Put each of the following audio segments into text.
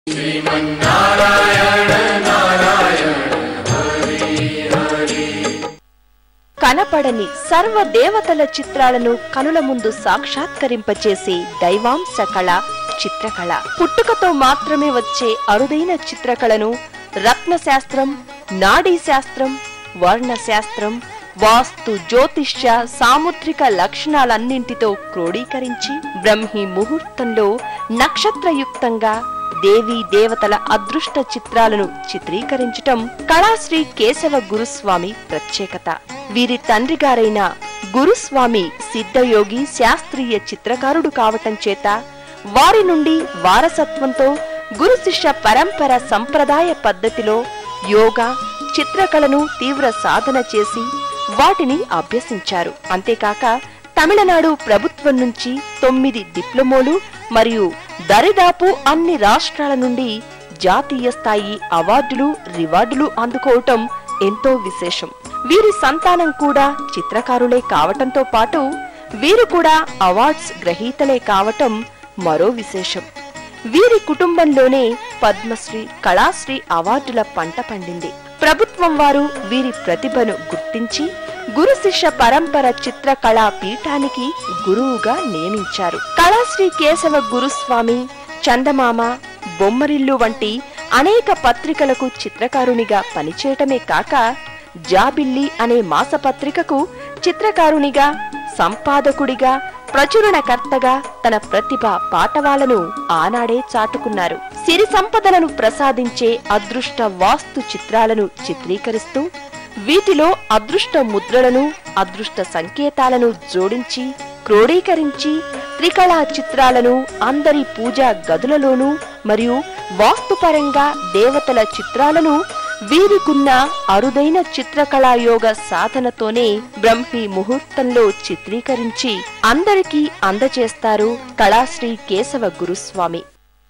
కనపడని సర్వ దేవతల చిత్రాలను కనుల ముందు సాక్షాత్కరింపచేసే దైవాంశ కళ చిత్రకళ పుట్టుకతో మాత్రమే వచ్చే అరుదైన చిత్రకళను రత్నశాస్త్రం నాడీ శాస్త్రం వర్ణ శాస్త్రం వాస్తు జ్యోతిష్య సాముద్రిక లక్షణాలన్నింటితో క్రోడీకరించి బ్రహ్మి ముహూర్తంలో నక్షత్రయుక్తంగా దేవీ దేవతల అదృష్ట చిత్రాలను చిత్రీకరించటం కళాశ్రీ కేశవ గురుస్వామి ప్రత్యేకత వీరి తండ్రి గారైన గురుస్వామి సిద్ధయోగి శాస్త్రీయ చిత్రకారుడు కావటం చేత వారి నుండి వారసత్వంతో గురు శిష్య పరంపర సంప్రదాయ పద్ధతిలో యోగా చిత్రకళను తీవ్ర సాధన చేసి వాటిని అభ్యసించారు అంతేకాక తమిళనాడు ప్రభుత్వం నుంచి తొమ్మిది డిప్లొమోలు మరియు దరిదాపు అన్ని రాష్ట్రాల నుండి జాతీయ స్థాయి అవార్డులు రివార్డులు అందుకోవటం ఎంతో విశేషం వీరి సంతానం కూడా చిత్రకారులే కావటంతో పాటు వీరు కూడా అవార్డ్స్ గ్రహీతలే కావటం మరో విశేషం వీరి కుటుంబంలోనే పద్మశ్రీ కళాశ్రీ అవార్డుల పంట పండింది ప్రభుత్వం వారు వీరి ప్రతిభను గుర్తించి గురు శిష్య పరంపర చిత్రకళా పీఠానికి గురువుగా నియమించారు కళాశ్రీ కేశవ గురుస్వామి చందమామ బొమ్మరిల్లు వంటి అనేక పత్రికలకు చిత్రకారునిగా పనిచేయటమే కాక జాబిల్లి అనే మాసపత్రికకు చిత్రకారునిగా సంపాదకుడిగా ప్రచురణకర్తగా తన ప్రతిభ పాటవాలను ఆనాడే చాటుకున్నారు సిరి సంపదలను ప్రసాదించే అదృష్ట వాస్తు చిత్రాలను చిత్రీకరిస్తూ వీటిలో అదృష్ట ముద్రలను అదృష్ట సంకేతాలను జోడించి క్రోడీకరించి త్రికళా చిత్రాలను అందరి పూజా గదులలోనూ మరియు వాస్తుపరంగా దేవతల చిత్రాలను వీరికున్న అరుదైన చిత్రకళాయోగ సాధనతోనే బ్రహ్మి ముహూర్తంలో చిత్రీకరించి అందరికీ అందజేస్తారు కళాశ్రీ కేశవ గురుస్వామి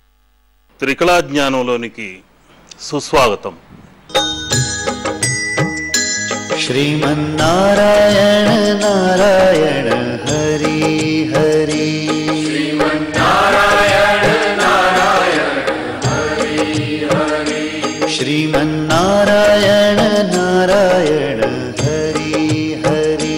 త్రికళా జ్ఞానంలోనికి సుస్వాగతం श्रीमन्नारायण नारायण हरि हरि श्रीमन्नारायण नारायण हरि हरि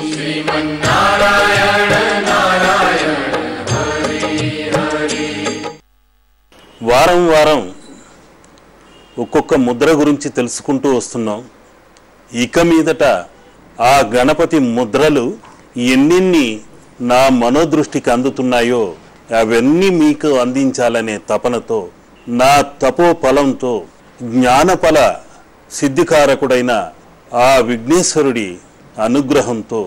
వారం వారం ఒక్కొక్క ముద్ర గురించి తెలుసుకుంటూ వస్తున్నాం ఇక మీదట ఆ గణపతి ముద్రలు ఎన్నెన్ని నా మనోదృష్టికి అందుతున్నాయో అవన్నీ మీకు అందించాలనే తపనతో నా తపోఫలంతో జ్ఞానఫల సిద్ధికారకుడైన ఆ విఘ్నేశ్వరుడి అనుగ్రహంతో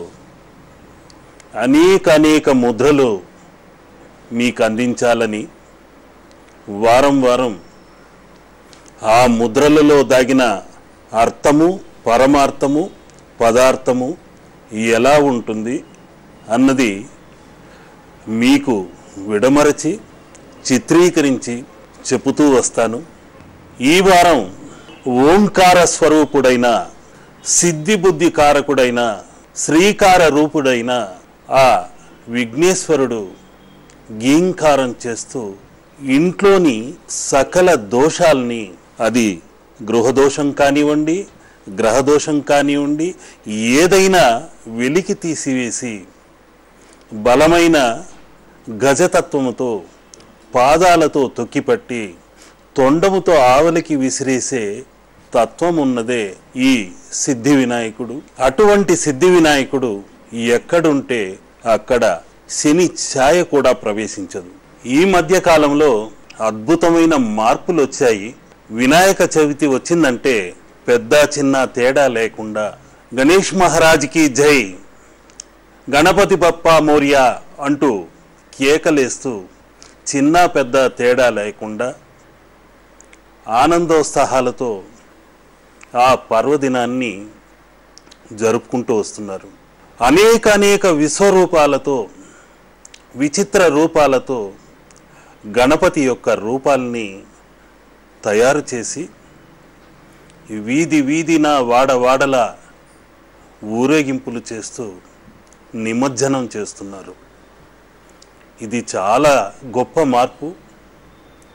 అనేక అనేక ముద్రలు మీకు అందించాలని వారం వారం ఆ ముద్రలలో దాగిన అర్థము పరమార్థము పదార్థము ఎలా ఉంటుంది అన్నది మీకు విడమరచి చిత్రీకరించి చెబుతూ వస్తాను ఈ వారం ఓంకార స్వరూపుడైన సిద్ధిబుద్ధి కారకుడైన శ్రీకార రూపుడైన ఆ విఘ్నేశ్వరుడు గీంకారం చేస్తూ ఇంట్లోని సకల దోషాల్ని అది గృహదోషం కానివ్వండి గ్రహదోషం కానివ్వండి ఏదైనా వెలికి తీసివేసి బలమైన గజతత్వముతో పాదాలతో తొక్కిపట్టి తొండముతో ఆవలికి విసిరేసే తత్వం ఉన్నదే ఈ సిద్ధి వినాయకుడు అటువంటి సిద్ధి వినాయకుడు ఎక్కడుంటే అక్కడ శని ఛాయ కూడా ప్రవేశించదు ఈ మధ్య కాలంలో అద్భుతమైన మార్పులు వచ్చాయి వినాయక చవితి వచ్చిందంటే పెద్ద చిన్న తేడా లేకుండా గణేష్ మహారాజ్కి జై గణపతి బప్ప మౌర్య అంటూ కేకలేస్తూ చిన్న పెద్ద తేడా లేకుండా ఆనందోత్సాహాలతో ఆ పర్వదినాన్ని జరుపుకుంటూ వస్తున్నారు అనేక అనేక విశ్వరూపాలతో విచిత్ర రూపాలతో గణపతి యొక్క రూపాల్ని తయారు చేసి వీధి వీధిన వాడవాడల ఊరేగింపులు చేస్తూ నిమజ్జనం చేస్తున్నారు ఇది చాలా గొప్ప మార్పు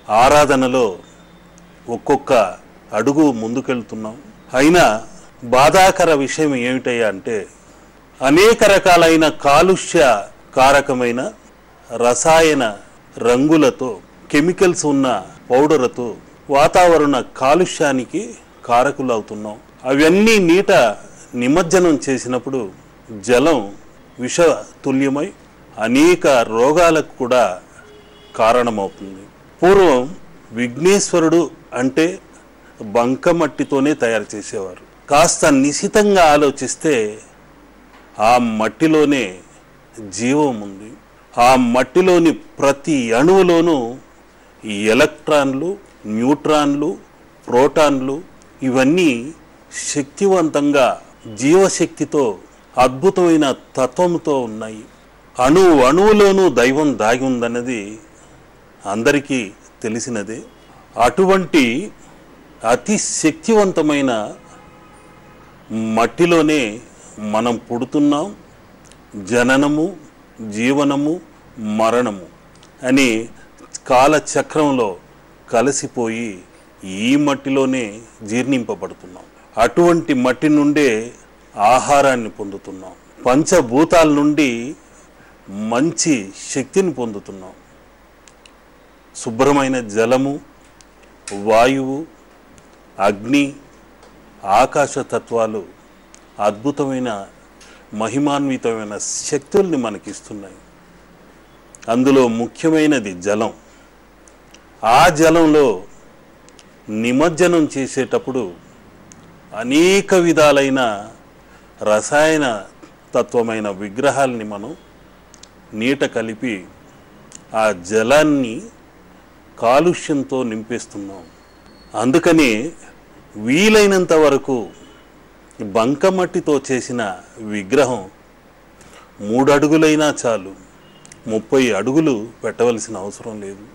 ఆరాధనలో ఒక్కొక్క అడుగు ముందుకెళ్తున్నాం అయినా బాధాకర విషయం ఏమిటయ్యా అంటే అనేక రకాలైన కాలుష్య కారకమైన రసాయన రంగులతో కెమికల్స్ ఉన్న పౌడర్తో వాతావరణ కాలుష్యానికి కారకులవుతున్నాం అవన్నీ నీట నిమజ్జనం చేసినప్పుడు జలం విషతుల్యమై అనేక రోగాలకు కూడా కారణమవుతుంది పూర్వం విఘ్నేశ్వరుడు అంటే బంకమట్టితోనే తయారు చేసేవారు కాస్త నిశితంగా ఆలోచిస్తే ఆ మట్టిలోనే జీవం ఉంది ఆ మట్టిలోని ప్రతి అణువులోనూ ఈ ఎలక్ట్రాన్లు న్యూట్రాన్లు ప్రోటాన్లు ఇవన్నీ శక్తివంతంగా జీవశక్తితో అద్భుతమైన తత్వంతో ఉన్నాయి అణువు అణువులోనూ దైవం దాగి ఉందన్నది అందరికీ తెలిసినదే అటువంటి అతి శక్తివంతమైన మట్టిలోనే మనం పుడుతున్నాం జననము జీవనము మరణము అని కాలచక్రంలో కలిసిపోయి ఈ మట్టిలోనే జీర్ణింపబడుతున్నాం అటువంటి మట్టి నుండే ఆహారాన్ని పొందుతున్నాం పంచభూతాల నుండి మంచి శక్తిని పొందుతున్నాం శుభ్రమైన జలము వాయువు అగ్ని ఆకాశ తత్వాలు అద్భుతమైన మహిమాన్వితమైన శక్తుల్ని మనకిస్తున్నాయి అందులో ముఖ్యమైనది జలం ఆ జలంలో నిమజ్జనం చేసేటప్పుడు అనేక విధాలైన రసాయన తత్వమైన విగ్రహాల్ని మనం నీట కలిపి ఆ జలాన్ని కాలుష్యంతో నింపేస్తున్నాం అందుకని వీలైనంత వరకు బంకమట్టితో చేసిన విగ్రహం మూడు అడుగులైనా చాలు ముప్పై అడుగులు పెట్టవలసిన అవసరం లేదు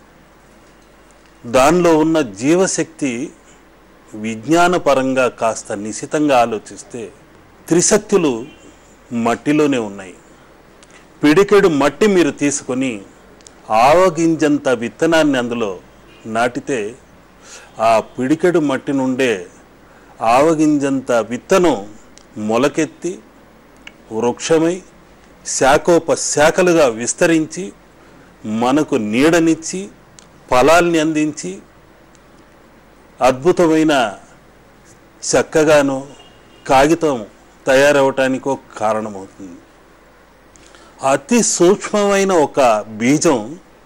దానిలో ఉన్న జీవశక్తి విజ్ఞానపరంగా కాస్త నిశితంగా ఆలోచిస్తే త్రిశక్తులు మట్టిలోనే ఉన్నాయి పిడికెడు మట్టి మీరు తీసుకొని ఆవగింజంత విత్తనాన్ని అందులో నాటితే ఆ పిడికెడు మట్టి నుండే ఆవగింజంత విత్తనం మొలకెత్తి వృక్షమై శాఖోప శాఖలుగా విస్తరించి మనకు నీడనిచ్చి ఫలాల్ని అందించి అద్భుతమైన చక్కగాను కాగితం తయారవటానికో కారణమవుతుంది అతి సూక్ష్మమైన ఒక బీజం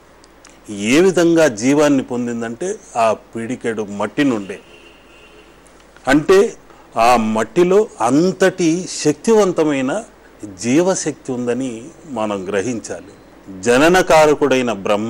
ఏ విధంగా జీవాన్ని పొందిందంటే ఆ పిడికెడు మట్టి నుండే అంటే ఆ మట్టిలో అంతటి శక్తివంతమైన జీవశక్తి ఉందని మనం గ్రహించాలి జననకారకుడైన బ్రహ్మ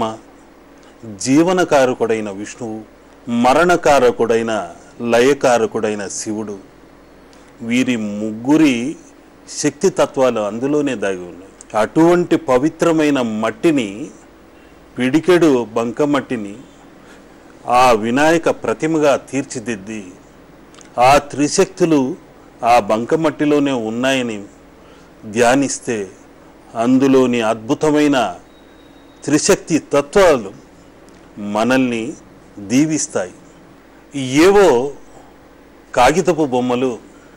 జీవనకారకుడైన విష్ణువు మరణకారకుడైన లయకారకుడైన శివుడు వీరి ముగ్గురి శక్తి తత్వాలు అందులోనే దాగి ఉన్నాయి అటువంటి పవిత్రమైన మట్టిని పిడికెడు బంకమట్టిని ఆ వినాయక ప్రతిమగా తీర్చిదిద్ది ఆ త్రిశక్తులు ఆ బంకమట్టిలోనే ఉన్నాయని ధ్యానిస్తే అందులోని అద్భుతమైన త్రిశక్తి తత్వాలు మనల్ని దీవిస్తాయి ఏవో కాగితపు బొమ్మలు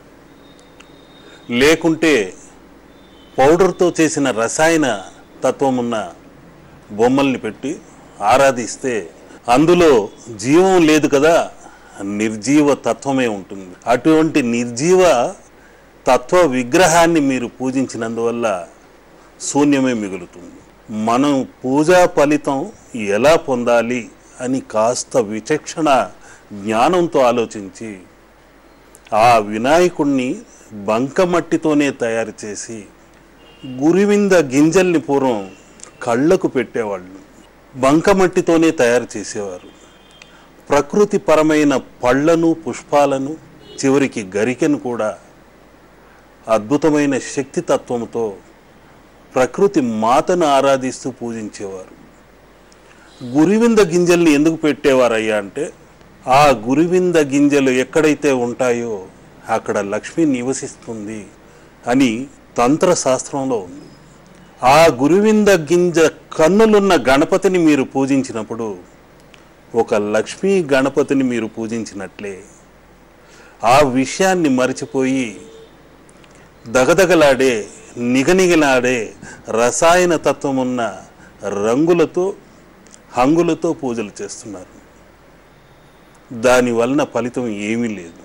లేకుంటే పౌడర్తో చేసిన రసాయన తత్వం ఉన్న బొమ్మల్ని పెట్టి ఆరాధిస్తే అందులో జీవం లేదు కదా నిర్జీవ తత్వమే ఉంటుంది అటువంటి నిర్జీవ తత్వ విగ్రహాన్ని మీరు పూజించినందువల్ల శూన్యమే మిగులుతుంది మనం పూజా ఫలితం ఎలా పొందాలి అని కాస్త విచక్షణ జ్ఞానంతో ఆలోచించి ఆ వినాయకుణ్ణి బంకమట్టితోనే తయారు చేసి గురివింద గింజల్ని పూర్వం కళ్ళకు పెట్టేవాళ్ళు బంకమట్టితోనే తయారు చేసేవారు ప్రకృతి పరమైన పళ్ళను పుష్పాలను చివరికి గరికెను కూడా అద్భుతమైన శక్తి తత్వంతో ప్రకృతి మాతను ఆరాధిస్తూ పూజించేవారు గురివింద గింజల్ని ఎందుకు పెట్టేవారయ్యా అంటే ఆ గురివింద గింజలు ఎక్కడైతే ఉంటాయో అక్కడ లక్ష్మి నివసిస్తుంది అని తంత్ర శాస్త్రంలో ఉంది ఆ గురువింద గింజ కన్నులున్న గణపతిని మీరు పూజించినప్పుడు ఒక లక్ష్మీ గణపతిని మీరు పూజించినట్లే ఆ విషయాన్ని మరిచిపోయి దగదగలాడే నిగనిగలాడే రసాయన తత్వమున్న రంగులతో హంగులతో పూజలు చేస్తున్నారు దాని వలన ఫలితం ఏమీ లేదు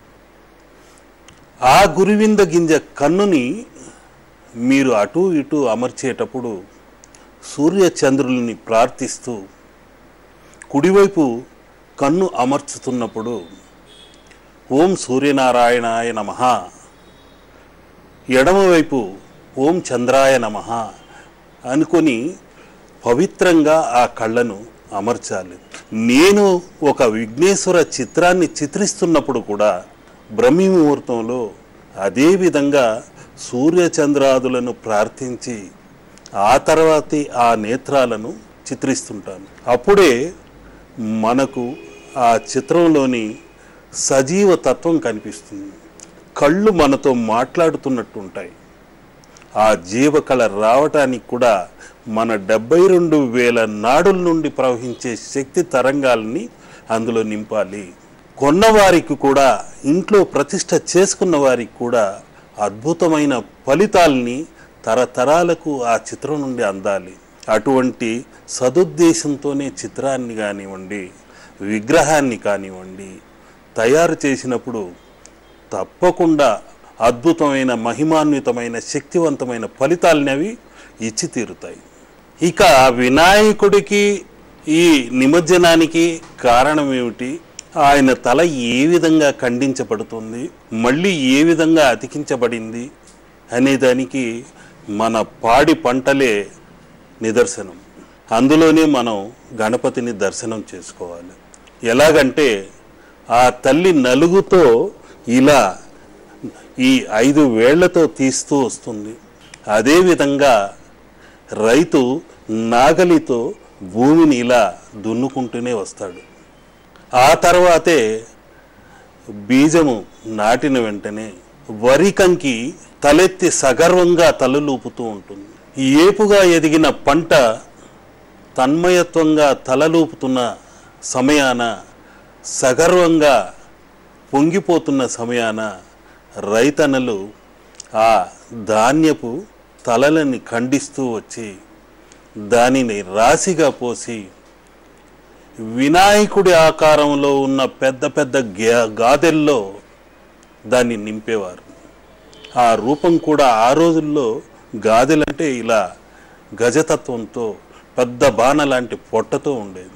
ఆ గురువింద గింజ కన్నుని మీరు అటు ఇటు అమర్చేటప్పుడు సూర్య చంద్రుల్ని ప్రార్థిస్తూ కుడివైపు కన్ను అమర్చుతున్నప్పుడు ఓం సూర్యనారాయణాయ నమ ఎడమవైపు ఓం చంద్రాయ నమ అనుకొని పవిత్రంగా ఆ కళ్ళను అమర్చాలి నేను ఒక విఘ్నేశ్వర చిత్రాన్ని చిత్రిస్తున్నప్పుడు కూడా బ్రహ్మి ముహూర్తంలో అదే విధంగా సూర్యచంద్రాదులను ప్రార్థించి ఆ తర్వాతే ఆ నేత్రాలను చిత్రిస్తుంటాను అప్పుడే మనకు ఆ చిత్రంలోని సజీవ తత్వం కనిపిస్తుంది కళ్ళు మనతో మాట్లాడుతున్నట్టు ఉంటాయి ఆ జీవకళ రావటానికి కూడా మన డెబ్బై రెండు వేల నాడుల నుండి ప్రవహించే శక్తి తరంగాల్ని అందులో నింపాలి కొన్నవారికి కూడా ఇంట్లో ప్రతిష్ట చేసుకున్న వారికి కూడా అద్భుతమైన ఫలితాల్ని తరతరాలకు ఆ చిత్రం నుండి అందాలి అటువంటి సదుద్దేశంతోనే చిత్రాన్ని కానివ్వండి విగ్రహాన్ని కానివ్వండి తయారు చేసినప్పుడు తప్పకుండా అద్భుతమైన మహిమాన్వితమైన శక్తివంతమైన ఫలితాలని అవి ఇచ్చి తీరుతాయి ఇక వినాయకుడికి ఈ నిమజ్జనానికి కారణం ఏమిటి ఆయన తల ఏ విధంగా ఖండించబడుతుంది మళ్ళీ ఏ విధంగా అతికించబడింది అనేదానికి మన పాడి పంటలే నిదర్శనం అందులోనే మనం గణపతిని దర్శనం చేసుకోవాలి ఎలాగంటే ఆ తల్లి నలుగుతో ఇలా ఈ ఐదు వేళ్లతో తీస్తూ వస్తుంది అదేవిధంగా రైతు నాగలితో భూమిని ఇలా దున్నుకుంటూనే వస్తాడు ఆ తర్వాతే బీజము నాటిన వెంటనే వరి కంకి తలెత్తి సగర్వంగా తలలూపుతూ ఉంటుంది ఏపుగా ఎదిగిన పంట తన్మయత్వంగా తలలూపుతున్న సమయాన సగర్వంగా పొంగిపోతున్న సమయాన రైతన్నలు ఆ ధాన్యపు తలలని ఖండిస్తూ వచ్చి దానిని రాశిగా పోసి వినాయకుడి ఆకారంలో ఉన్న పెద్ద పెద్ద గా- గాదెల్లో దాన్ని నింపేవారు ఆ రూపం కూడా ఆ రోజుల్లో గాదెలంటే ఇలా గజతత్వంతో పెద్ద బాణ లాంటి పొట్టతో ఉండేది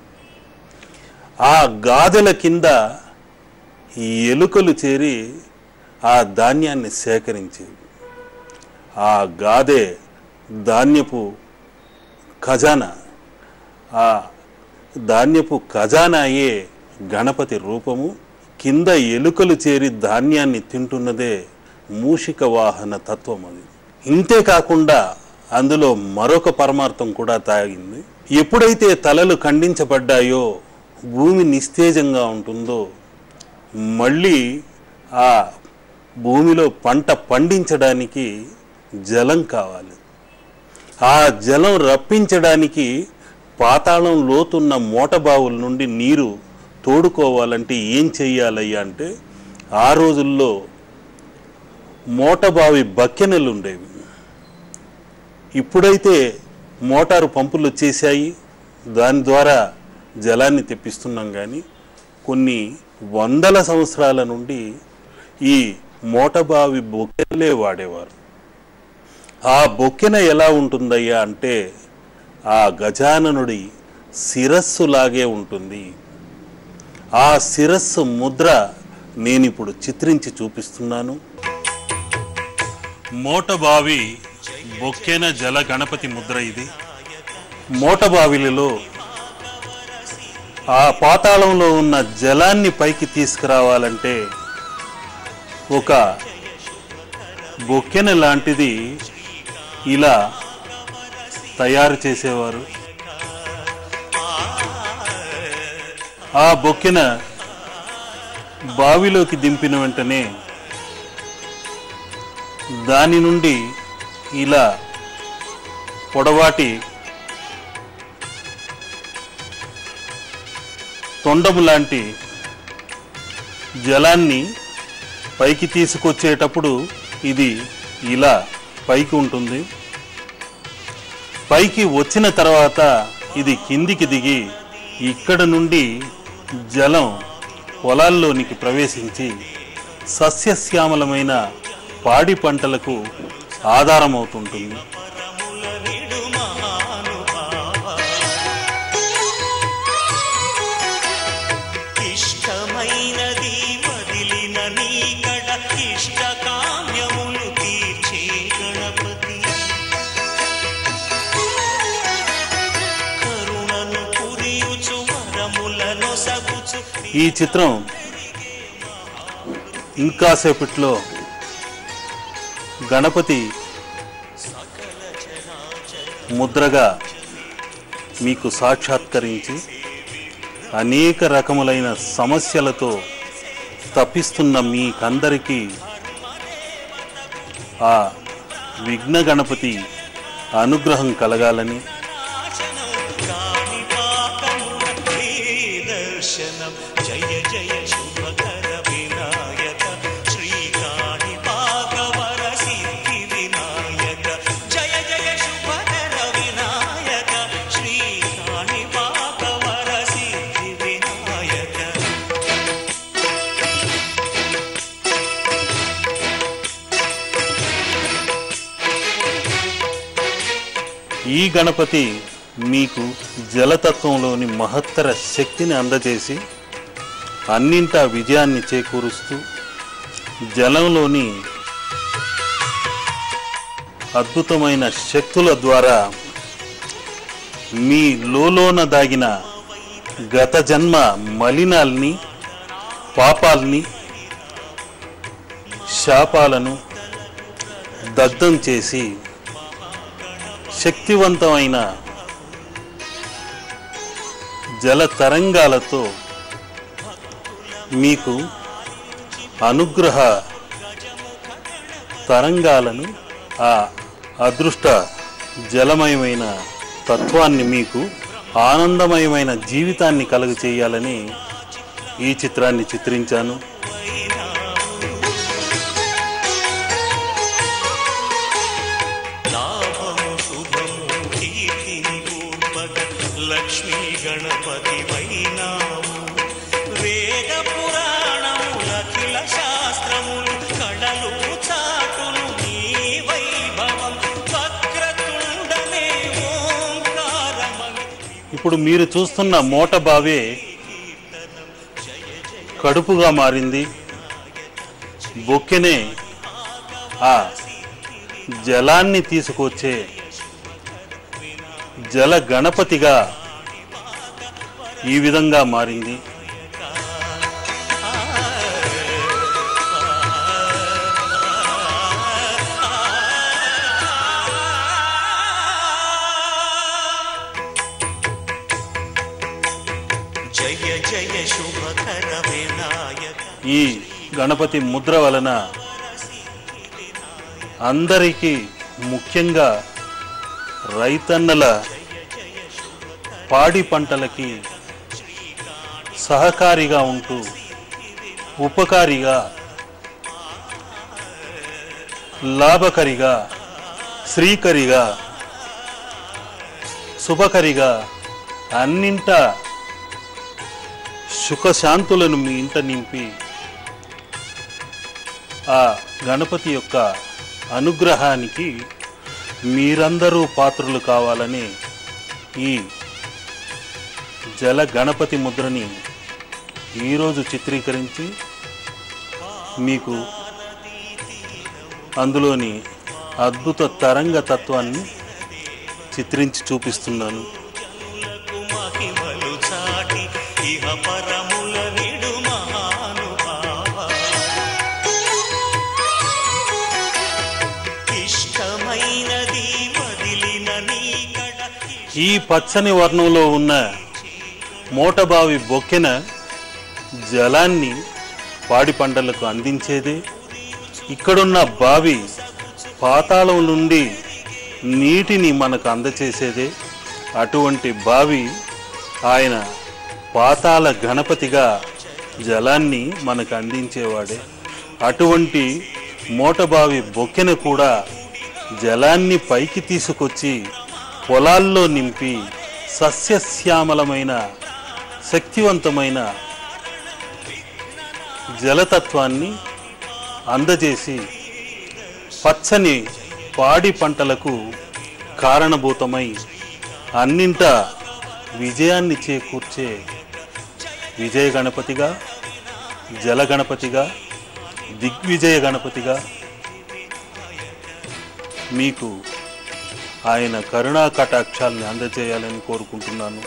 ఆ గాదెల కింద ఈ ఎలుకలు చేరి ఆ ధాన్యాన్ని సేకరించేవి ఆ గాదె ధాన్యపు ఖజానా ఆ ధాన్యపు ఖజానాయే గణపతి రూపము కింద ఎలుకలు చేరి ధాన్యాన్ని తింటున్నదే మూషిక వాహన తత్వం అది ఇంతే కాకుండా అందులో మరొక పరమార్థం కూడా తాగింది ఎప్పుడైతే తలలు ఖండించబడ్డాయో భూమి నిస్తేజంగా ఉంటుందో మళ్ళీ ఆ భూమిలో పంట పండించడానికి జలం కావాలి ఆ జలం రప్పించడానికి పాతాళం లోతున్న మోటబావుల నుండి నీరు తోడుకోవాలంటే ఏం చెయ్యాలయ్యా అంటే ఆ రోజుల్లో మోటబావి బక్కెనలు ఉండేవి ఇప్పుడైతే మోటారు పంపులు వచ్చేసాయి దాని ద్వారా జలాన్ని తెప్పిస్తున్నాం కానీ కొన్ని వందల సంవత్సరాల నుండి ఈ మోటబావి బొక్కెలే వాడేవారు ఆ బొక్కెన ఎలా ఉంటుందయ్యా అంటే ఆ గజాననుడి శిరస్సులాగే ఉంటుంది ఆ శిరస్సు ముద్ర నేను ఇప్పుడు చిత్రించి చూపిస్తున్నాను మోటబావి బొక్కెన జల గణపతి ముద్ర ఇది మోటబావిలలో ఆ పాతాళంలో ఉన్న జలాన్ని పైకి తీసుకురావాలంటే ఒక బొక్కెన లాంటిది ఇలా తయారు చేసేవారు ఆ బొక్కెన బావిలోకి దింపిన వెంటనే దాని నుండి ఇలా పొడవాటి తొండము లాంటి జలాన్ని పైకి తీసుకొచ్చేటప్పుడు ఇది ఇలా పైకి ఉంటుంది పైకి వచ్చిన తర్వాత ఇది కిందికి దిగి ఇక్కడ నుండి జలం పొలాల్లోనికి ప్రవేశించి సస్యశ్యామలమైన పాడి పంటలకు ఆధారమవుతుంటుంది ఇష్టమైనది వదిలిన నీకడ ఇష్ట కామ్యములు తీర్చే గణపతి కరుణను కురియుచు వరములను సగుచు ఈ చిత్రం ఇంకాసేపట్లో గణపతి ముద్రగా మీకు సాక్షాత్కరించి అనేక రకములైన సమస్యలతో తప్పిస్తున్న మీకందరికీ ఆ విఘ్న గణపతి అనుగ్రహం కలగాలని దర్శనం జయ జయ శుభకర వినాయక శ్రీకాణి పాకవర సిద్ధి వినాయక జయ జయ శుభకర వినాయక శ్రీకాణి పాకవర సిద్ధి వినాయక ఈ గణపతి మీకు జలతత్వంలోని మహత్తర శక్తిని అందజేసి అన్నింటా విజయాన్ని చేకూరుస్తూ జలంలోని అద్భుతమైన శక్తుల ద్వారా మీ లోలోన దాగిన గత జన్మ మలినాల్ని పాపాల్ని శాపాలను దగ్ధం చేసి శక్తివంతమైన జల తరంగాలతో మీకు అనుగ్రహ తరంగాలను ఆ అదృష్ట జలమయమైన తత్వాన్ని మీకు ఆనందమయమైన జీవితాన్ని కలుగ చేయాలని ఈ చిత్రాన్ని చిత్రించాను లాభము శుభము కీర్తిని పూర్వక లక్ష్మీ గణపతి వైనాము వేద పురాణములఖిల శాస్త్రములు కళలు చాటులు నీ వైభవం వక్రతుండమే ఓంకారమని ఇప్పుడు మీరు చూస్తున్న మోట బావే కడుపుగా మారింది బొక్కెనే ఆ జలాన్ని తీసుకొచ్చే జల గణపతిగా ఈ విధంగా మారింది జయ జయ శుభకర వినాయక ఈ గణపతి ముద్ర వలన అందరికీ ముఖ్యంగా రైతన్నల పాడి పంటలకి సహకారిగా ఉంటూ ఉపకారిగా లాభకరిగా శ్రీకరిగా శుభకరిగా అన్నింటా సుఖశాంతులను మీ ఇంట నింపి ఆ గణపతి యొక్క అనుగ్రహానికి మీరందరూ పాత్రులు కావాలని ఈ జల గణపతి ముద్రని ఈరోజు చిత్రీకరించి మీకు అందులోని అద్భుత తరంగ తత్వాన్ని చిత్రించి చూపిస్తున్నాను మహిమలు చాటి ఇహ పరముల నిడు మహానుభావ ఇష్టమైనది వదిలిన నీకడ ఈ పచ్చని వర్ణంలో ఉన్న మోటబావి బొక్కెన జలాన్ని పాడి పంటలకు అందించేదే ఇక్కడున్న బావి పాతాళం నుండి నీటిని మనకు అందచేసేదే అటువంటి బావి ఆయన పాతాల గణపతిగా జలాన్ని మనకు అందించేవాడే అటువంటి మోటబావి బొక్కెన కూడా జలాన్ని పైకి తీసుకొచ్చి పొలాల్లో నింపి సస్యశ్యామలమైన శక్తివంతమైన జలతత్వాన్ని అందజేసి పచ్చని పాడి పంటలకు కారణభూతమై అన్నింట విజయాన్ని చేకూర్చే విజయ గణపతిగా జల గణపతిగా దిగ్విజయ గణపతిగా మీకు ఆయన కరుణా కటాక్షాల్ని అందజేయాలని కోరుకుంటున్నాను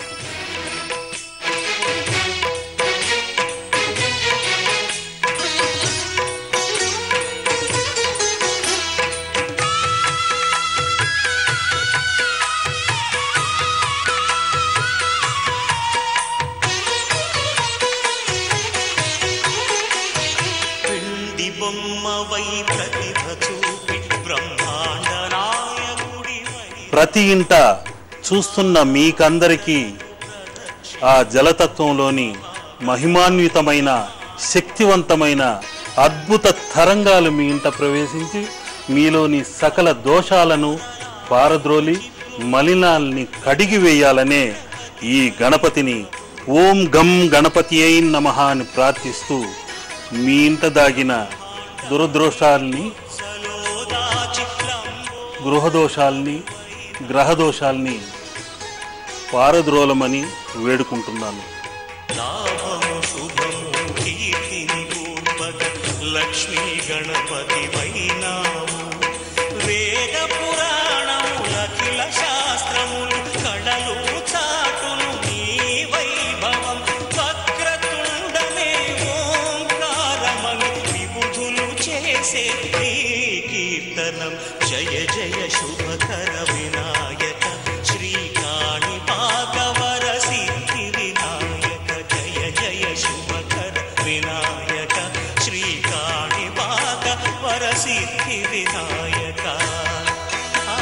పిండి బొమ్మవై ప్రతిభ చూపి బ్రహ్మాండ నాయకుడివై ప్రతి ఇంట చూస్తున్న మీకందరికీ ఆ జలతత్వంలోని మహిమాన్వితమైన శక్తివంతమైన అద్భుత తరంగాలు మీ ఇంట ప్రవేశించి మీలోని సకల దోషాలను పారద్రోలి మలినాల్ని కడిగి వేయాలనే ఈ గణపతిని ఓం గం గణపతి అయిన్ నమః అని ప్రార్థిస్తూ మీ ఇంట దాగిన దురదృష్టాల్ని సలోదా చిత్రం గృహదోషాల్ని గ్రహదోషాల్ని పారద్రోలమని వేడుకుంటున్నాను లాభము శుభము కీర్తిని కూర్పగ లక్ష్మీ గణపతి వైనాము వేద పురాణములఖిల శాస్త్రములు కళలు చాటును నీ వైభవం వక్రతుండమే ఓంకారమని విబుధులు చేసే నీ కీర్తనం జయ జయ శుభకర వినాయక శ్రీకాళి భాగవర సిద్ధి వినాయక జయ జయ శుభకర వినాయక శ్రీకాళి భాగవర సిద్ధి వినాయక ఆ,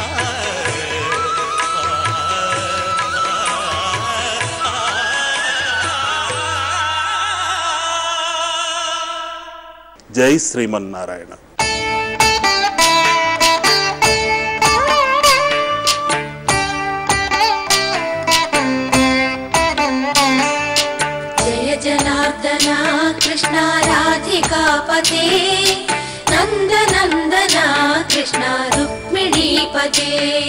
జై శ్రీమన్నారాయణ जय जनार्दना कृष्णा राधिकापते नन्दनन्दना कृष्णा रुक्मिणीपते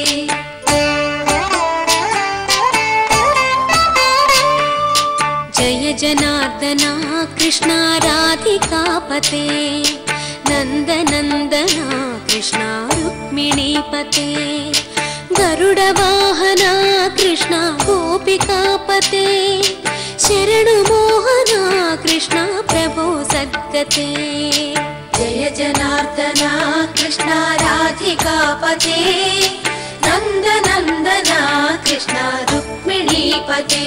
जय जनार्दना कृष्णा राधिकापते नन्दनन्दना कृष्णा रुक्मिणीपते गरुडवाहना कृष्णा गोपिकापते शरणुमोहना कृष्णा प्रभो सद्गते जय जनार्दना कृष्णा राधिकापते नन्दनन्दना कृष्णा रुक्मिणीपते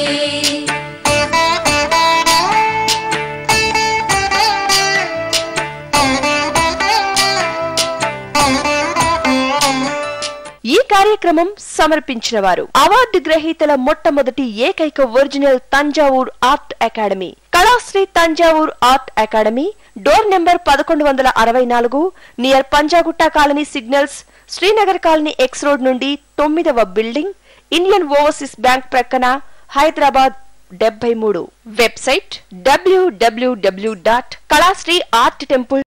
ఈ కార్యక్రమం సమర్పించిన వారు అవార్డు గ్రహీతల మొట్టమొదటి ఏకైక original Thanjavur art academy Kalashree Thanjavur art academy door number పదకొండు వందల అరవై నాలుగు near Panjagutta colony signals Srinagar colony X road నుండి తొమ్మిదవ బిల్డింగ్ ఇండియన్ ఓవర్సీస్ బ్యాంక్ ప్రక్కన హైదరాబాద్ డెబ్బై మూడు website WWW dot Kalashree art temple